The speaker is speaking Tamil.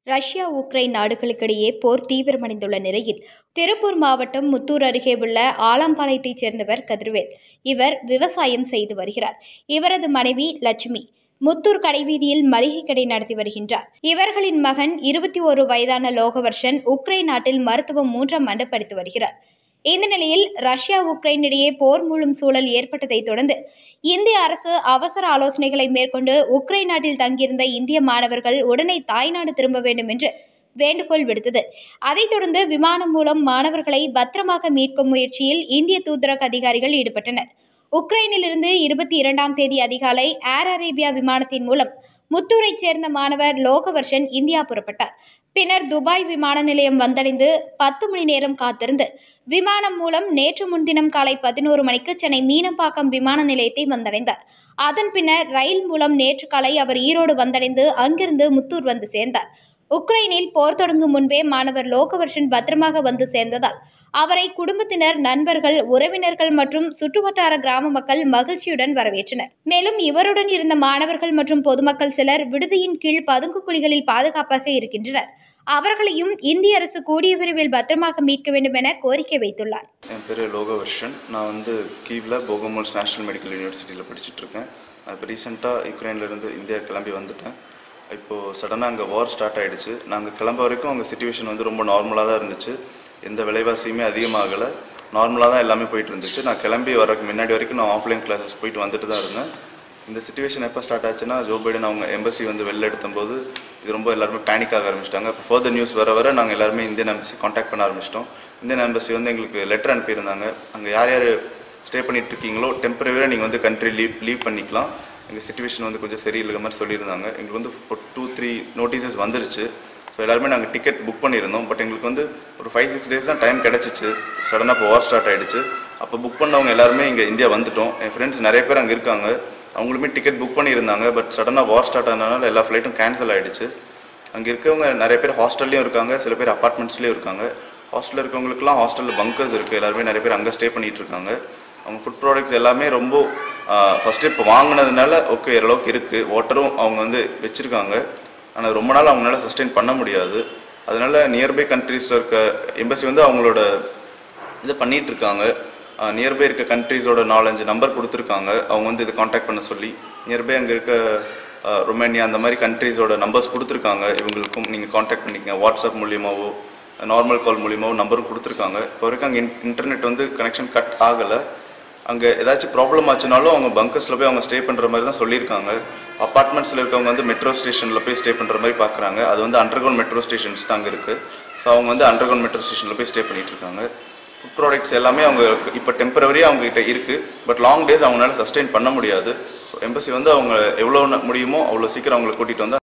ரஷ்யா உக்ரைன் நாடுகளுக்கிடையே போர் தீவிரமடைந்துள்ள நிலையில் திருப்பூர் மாவட்டம் முத்தூர் அருகே உள்ள ஆலம்பாளையத்தைச் சேர்ந்தவர் கதிர்வேல் இவர் விவசாயம் செய்து வருகிறார் இவரது மனைவி லட்சுமி முத்தூர் கடைவீதியில் மளிகை கடை நடத்தி வருகின்றார் இவர்களின் மகன் இருபத்தி ஒரு வயதான லோகவர்ஷன் உக்ரைன் நாட்டில் மருத்துவம் மூன்றாம் ஆண்டு படித்து வருகிறார் இந்த நிலையில் ரஷ்யா உக்ரைன் இடையே போர் மூழும் சூழல் ஏற்பட்டதை தொடர்ந்து இந்திய அரசு அவசர ஆலோசனைகளை மேற்கொண்டு உக்ரைன் நாட்டில் தங்கியிருந்த இந்திய மாணவர்கள் உடனே தாய்நாடு திரும்ப வேண்டும் என்று வேண்டுகோள் விடுத்தது அதைத் தொடர்ந்து விமானம் மூலம் மாணவர்களை பத்திரமாக மீட்கும் முயற்சியில் இந்திய தூதரக அதிகாரிகள் ஈடுபட்டனர் உக்ரைனிலிருந்து இருபத்தி இரண்டாம் தேதி அதிகாலை ஏர் அரேபியா விமானத்தின் மூலம் முத்தூரைச் சேர்ந்த மாணவர் லோகவர்ஷன் இந்தியா புறப்பட்டார் பின்னர் துபாய் விமான நிலையம் வந்தடைந்து பத்து மணி நேரம் காத்திருந்து விமானம் மூலம் நேற்று முன்தினம் காலை பதினோரு மணிக்கு சென்னை மீனம்பாக்கம் விமான நிலையத்தை வந்தடைந்தார் அதன் பின்னர் ரயில் மூலம் நேற்று காலை அவர் ஈரோடு வந்தடைந்து அங்கிருந்து முத்தூர் வந்து சேர்ந்தார் உக்ரைனில் போர் தொடங்கும் முன்பே மாணவர் லோகவர்ஷன் பத்திரமாக வந்து சேர்ந்ததால் அவரை குடும்பத்தினர் நண்பர்கள் உறவினர்கள் மற்றும் சுற்றுவட்டார கிராம மக்கள் மகிழ்ச்சியுடன் வரவேற்றனர் மேலும் இவருடன் இருந்த மாணவர்கள் மற்றும் பொதுமக்கள் சிலர் விடுதியின் கீழ் பதுங்கு குழிகளில் பாதுகாப்பாக இருக்கின்றனர் அவர்களையும் இந்திய அரசு கூடிய விரைவில் பத்திரமாக மீட்க வேண்டும் என கோரிக்கை வைத்துள்ளார் என் பேர் லோகவர்ஷன் நான் வந்து கீவில் போகமோல்ஸ் நேஷனல் மெடிக்கல் யூனிவர்சிட்டியில் படிச்சுட்ருக்கேன் நான் இப்போ ரீசெண்டாக யுக்ரைன்லேருந்து இந்தியா கிளம்பி வந்துட்டேன் இப்போது சடனாக அங்கே வார் ஸ்டார்ட் ஆகிடுச்சு நாங்கள் கிளம்ப வரைக்கும் அங்கே சுச்சுவேஷன் வந்து ரொம்ப நார்மலாக தான் இருந்துச்சு எந்த விலைவாசியுமே அதிகமாகலை நார்மலாக தான் எல்லாமே போயிட்டு இருந்துச்சு நான் கிளம்பி வரக்கு முன்னாடி வரைக்கும் நான் ஆஃப்லைன் கிளாஸஸ் போயிட்டு வந்துட்டு தான் இருந்தேன் இந்த சுச்சுவேஷன் எப்போ ஸ்டார்ட் ஆச்சுன்னா ஜோ பைடன் அவங்க எம்பசி வந்து வெளில எடுத்தபோது இது ரொம்ப எல்லாருமே பேனிக் ஆக ஆரம்பிச்சிட்டாங்க இப்போ ஃபர்தர் நியூஸ் வர வர நாங்கள் எல்லாருமே இந்தியன் எம்பசி காண்டாக்ட் பண்ண ஆரம்பிச்சிட்டோம் இந்தியன் எம்பசி வந்து எங்களுக்கு லெட்டர் அனுப்பியிருந்தாங்க அங்கே யார் யார் ஸ்டே பண்ணிட்டு இருக்கீங்களோ டெம்பரவரியாக நீங்கள் வந்து கண்ட்ரி லீவ் லீவ் பண்ணிக்கலாம் எங்கள் சுச்சுவேஷன் வந்து கொஞ்சம் சரியில்லை மாதிரி சொல்லியிருந்தாங்க எங்களுக்கு வந்து ஒரு டூ த்ரீ நோட்டீசஸ் வந்துருச்சு ஸோ எல்லாருமே நாங்கள் டிக்கெட் புக் பண்ணியிருந்தோம் பட் எங்களுக்கு வந்து ஒரு ஃபைவ் சிக்ஸ் டேஸ் தான் டைம் கிடச்சிச்சு சடனாக இப்போ வார் ஸ்டார்ட் ஆகிடுச்சு அப்போ புக் பண்ணவங்க எல்லாருமே இங்கே இந்தியா வந்துட்டோம் என் ஃப்ரெண்ட்ஸ் நிறைய பேர் அங்கே இருக்காங்க அவங்களுமே டிக்கெட் புக் பண்ணியிருந்தாங்க பட் சடனாக வார் ஸ்டார்ட் ஆனதுனால எல்லா ஃப்ளைட்டும் கேன்சல் ஆகிடுச்சு அங்கே இருக்கவங்க நிறைய பேர் ஹாஸ்டல்லையும் இருக்காங்க சில பேர் அப்பார்ட்மெண்ட்ஸ்லேயும் இருக்காங்க ஹாஸ்டலில் இருக்கவங்களுக்குலாம் ஹாஸ்டலில் பங்கர்ஸ் இருக்குது எல்லாருமே நிறைய பேர் அங்கே ஸ்டே பண்ணிகிட்டு இருக்காங்க அவங்க ஃபுட் ப்ராடக்ட்ஸ் எல்லாமே ரொம்ப ஃபஸ்ட்டு இப்போ வாங்கினதுனால ஓகே ஓரளவுக்கு இருக்குது வாட்டரும் அவங்க வந்து வச்சுருக்காங்க ஆனால் ரொம்ப நாள் அவங்களால சஸ்டெயின் பண்ண முடியாது அதனால நியர்பை கண்ட்ரீஸில் இருக்க எம்பசி வந்து அவங்களோட இது பண்ணிட்டு இருக்காங்க நியர்பை இருக்க கண்ட்ரீஸோட நாலஞ்சு நம்பர் கொடுத்துருக்காங்க அவங்க வந்து இதை காண்டாக்ட் பண்ண சொல்லி நியர்பை அங்கே இருக்க ரொமேனியா அந்த மாதிரி கண்ட்ரீஸோட நம்பர்ஸ் கொடுத்துருக்காங்க இவங்களுக்கும் நீங்கள் காண்டாக்ட் பண்ணிக்கங்க வாட்ஸ்அப் மூலியமாவோ நார்மல் கால் மூலியமாவோ நம்பரும் கொடுத்துருக்காங்க இப்போ வரைக்கும் அங்கே இன்டர்நெட் வந்து கனெக்ஷன் கட் ஆகலை அங்கே ஏதாச்சும் ப்ராப்ளம் ஆச்சுனாலும் அவங்க பங்கர்ஸில் போய் அவங்க ஸ்டே பண்ணுற மாதிரி தான் சொல்லியிருக்காங்க அப்பார்ட்மெண்ட்ஸில் இருக்கவங்க வந்து மெட்ரோ ஸ்டேஷனில் போய் ஸ்டே பண்ணுற மாதிரி பார்க்குறாங்க அது வந்து அண்டர் கிரவுண்ட் மெட்ரோ ஸ்டேஷன்ஸ் தான் அங்கே இருக்குது ஸோ அவங்க வந்து அண்டர் கிரவுண்ட் மெட்ரோ ஸ்டேஷனில் போய் ஸ்டே பண்ணிட்டு இருக்காங்க ஃபுட் ப்ராடக்ட்ஸ் எல்லாமே அவங்க இப்போ டெம்பரவரியாக அவங்ககிட்ட இருக்குது பட் லாங் டேஸ் அவங்களால சஸ்டெயின் பண்ண முடியாது ஸோ எம்பசி வந்து அவங்க எவ்வளோ முடியுமோ அவ்வளோ சீக்கிரம் அவங்களை கூட்டிகிட்டு வந்து